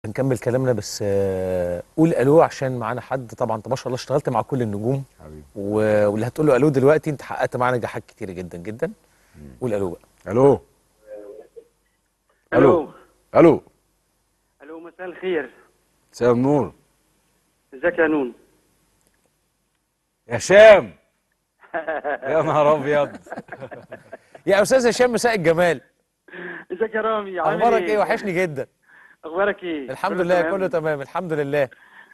نكمل كلامنا بس آه، قول الو عشان معانا حد طبعا انت ما شاء الله اشتغلت مع كل النجوم حبيبي و- واللي هتقول له الو دلوقتي انت حققت معانا نجاحات كتيره جدا جدا قول الو بقى الو الو الو الو مساء الخير مساء النور ازيك يا نون يا هشام يا نهار ابيض يا استاذ هشام مساء الجمال ازيك يا رامي عامل اخبارك ايه وحشني جدا اخبارك ايه الحمد كله لله تمام؟ كله تمام الحمد لله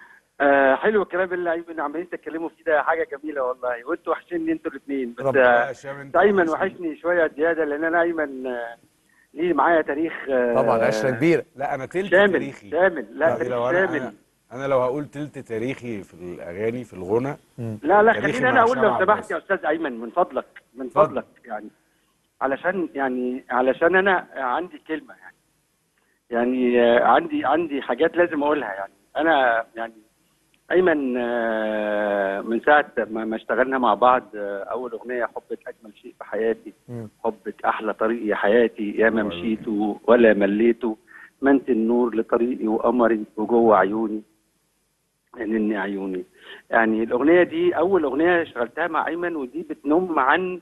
آه حلو الكلام اللي عايزين- عمالين تتكلموا فيه ده حاجه جميله والله وانتوا وحشني انتوا الاثنين بس ربنا يا آه هشام انت ايمن وحشني. وحشني شويه زياده لان انا ايمن آه ليه معايا تاريخ آه طبعا عشره كبيره لا انا تلت شامل تاريخي شامل لا يعني تاريخ لو انا شامل انا, أنا لو هقول تلت تاريخي في الاغاني في الغنى لا لا تاريخي خليني انا مع اقول هشام لو سمحت عباس. يا استاذ ايمن من فضلك من اتفضل. فضلك يعني علشان يعني علشان انا عندي كلمه يعني يعني آه، عندي عندي حاجات لازم اقولها يعني انا يعني ايمن آه، من ساعه ما ما اشتغلنا مع بعض آه، اول اغنيه حبك اجمل شيء في حياتي مم. حبك احلى طريق يا حياتي يا ما أيوة. مشيت ولا مليت ما انت النور لطريقي وقمري وجوه عيوني انني عيوني يعني الاغنيه دي اول اغنيه اشتغلتها مع ايمن ودي بتنم عن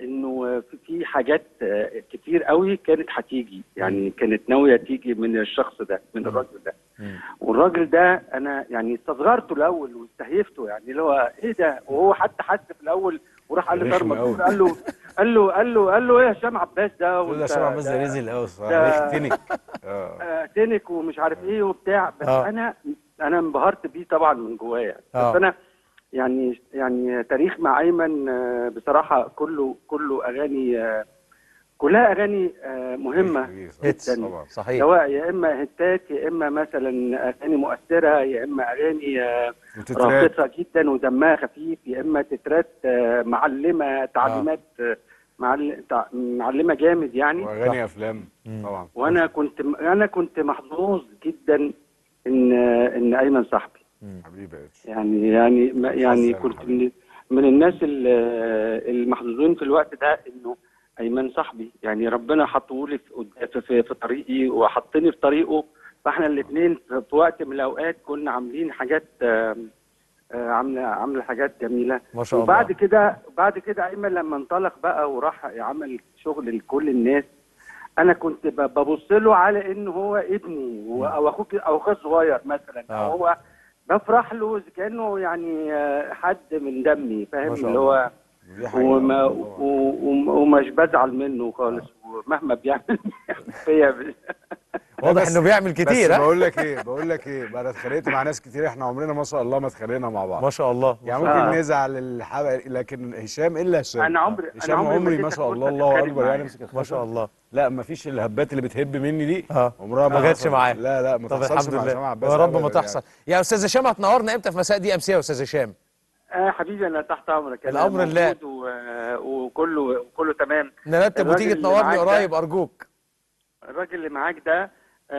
انه في- في حاجات آه، كتير قوي كانت هتيجي يعني كانت ناويه تيجي من الشخص ده من الراجل ده مم. والراجل ده انا يعني استصغرته الاول واستهيفته يعني اللي هو ايه ده وهو حتى حس في الاول وراح قال لي رخم طار أوي. مكتوب قال له قال له قال له قال له ايه يا هشام عباس ده تقول ده وانت- هشام عباس ده ده- رزل قوي الصراحه ده- يختنك اه آه، تنك ومش عارف ايه وبتاع بس آه. انا انا انبهرت بيه طبعا من جوايا آه. بس انا يعني يعني تاريخ مع ايمن آه، بصراحه كله كله اغاني آه، كلها اغاني آه، مهمه كبير، هيتس. جدا طبعا صحيح سواء يا اما هتات يا اما مثلا اغاني مؤثره يا اما اغاني آه، وتترات راقصه جدا ودمها خفيف يا اما تترات آه، معلمه تعليمات آه، معل- تع- معلمه جامد يعني واغاني افلام مم. طبعا وانا كنت انا كنت محظوظ جدا ان ان ايمن صاحبي حبيبي يا اتش. يعني يعني ما- يعني حظ كنت يا من, من الناس ال- المحظوظين في الوقت ده انه ايمن صاحبي يعني ربنا حطه لي في, قد- في, في, في طريقي وحطني في طريقه فاحنا الاثنين في وقت من الاوقات كنا عاملين حاجات آم، آه، عامله عامله حاجات جميله ما شاء الله وبعد كده بعد كده ايمن لما انطلق بقى وراح عمل شغل لكل الناس انا كنت ب- ببص له على ان هو ابني و- او اخوك او اخوه صغير مثلا آه. أو هو بفرح له كانه يعني آه، حد من دمي ما فاهم شاء اللي الله. هو دي حقيقة وما طبعاً. و- و- ومش بزعل منه خالص ومهما بيعمل فيا ب- واضح بس- انه بيعمل كتير بس ها بقول لك ايه بقول لك ايه بقى انا اتخانقت مع ناس كتير احنا عمرنا ما شاء الله ما اتخانقنا مع بعض ما شاء الله يعني آه. ممكن نزعل الحبق لكن هشام الا هشام انا عمري انا هشام عمري عمري ما اديتك شاء الله فرصة الله تتخانق اكبر معايا. يعني امسك ما الخشب. شاء الله لا ما فيش الهبات اللي بتهب مني دي اه عمرها ما جاتش حصلت. معايا. لا لا ما طب تحصلش الحمد مع هشام لله عباس يا رب ما أبداً تحصل يا استاذ هشام هتنورنا امتى في مساء دي ام سي يا استاذ هشام اه حبيبي انا تحت امرك أنا الأمر لله. موجود و- وكله وكله تمام نرتب الراجل وتيجي اللي تنورني معاك ده- قريب ارجوك الراجل اللي معاك ده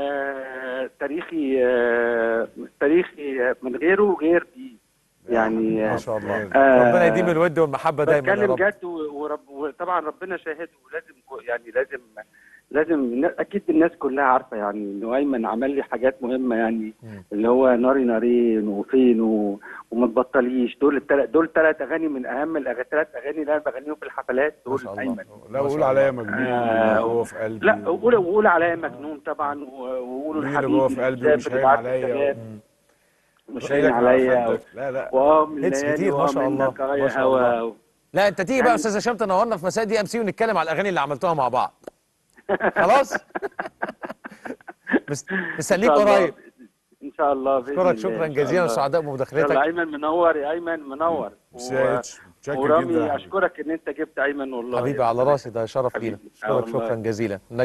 آه تاريخي آه تاريخي من غيره غير بيه يعني ما آه شاء الله آه، ربنا يديم الود والمحبه دايما يا بتكلم رب جد و- ورب وطبعا ربنا شاهد ولازم كو- يعني لازم لازم النا- اكيد الناس كلها عارفه يعني انه ايمن عمل لي حاجات مهمه يعني مم. اللي هو ناري نارين وفين و... وما تبطليش دول التل... دول ثلاث اغاني من اهم الثلاث اغاني اللي انا بغنيهم في الحفلات ما دول شاء الله ايمن لا ما قول شاء عليا الله. مجنون آه، هو في قلبي لا وقول وقول عليا مجنون طبعا و- وقولوا مين اللي الحبيب جوه في قلبي ومش هاين عليا مش شايلك هاين على عليا خدك. لا لا وام هيتس الليالي كتير، ما شاء ومنك الله، يا ما شاء الله. هوا لا انت تيجي بقى يا يعني- استاذ هشام تنورنا في مساء دي ام سي ونتكلم على الاغاني اللي عملتوها مع بعض خلاص مس- مستنيك إن شاء الله. قريب ان شاء الله بإذن اشكرك الله، شكرا إن شاء جزيلا الله. وسعداء يلا بمداخلتك ايمن منور يا ايمن منور مش يا اتش متشكر جدا يا ورامي حبيبي. اشكرك ان انت جبت ايمن والله حبيبي على راسي ده شرف لينا حبيبي. اشكرك آه والله. شكرا جزيلا